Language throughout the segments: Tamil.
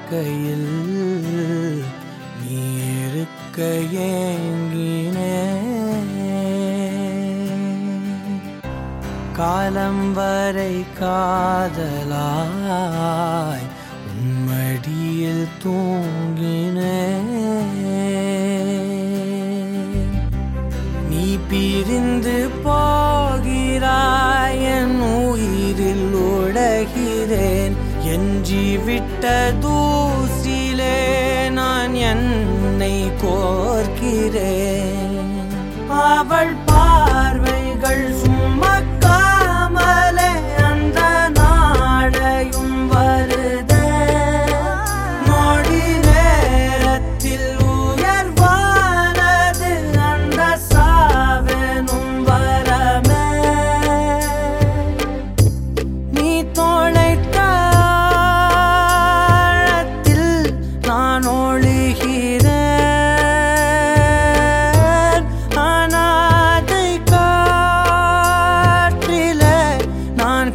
வாழ்க்கையில் நீ இருக்க ஏங்கினேன் காலம் வரை காதலாய் உன்மடியில் தூங்கினேன் நீ பிரிந்து போகிறாய் என் உயிரில் உடைகிறேன் எஞ்சி விட்ட தூசிலே நான் என்னை கோர்க்கிறேன் அவள் பார்வைகள் சுமக்காமலே அந்த நாளையும் வருதே நொடி நேரத்தில் உயர்வானது அந்த சாவெனும் வரமே நீ தொலைத்த ஆழத்தில் நான் ஒழுகிறேன் அனாதை காற்றிலே நான்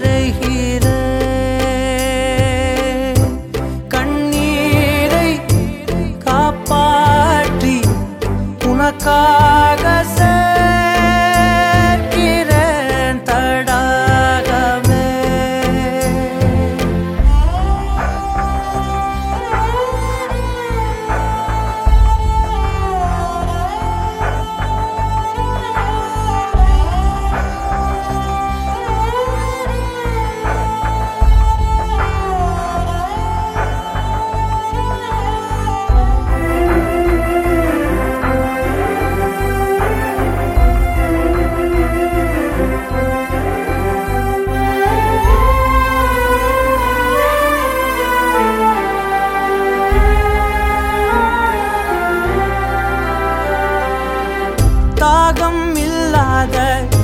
கரைகிறேன் கண்ணீரை காப்பாற்றி உனக்காக சேர்க்கிறேன் தடாகமே தாகம் இல்லாத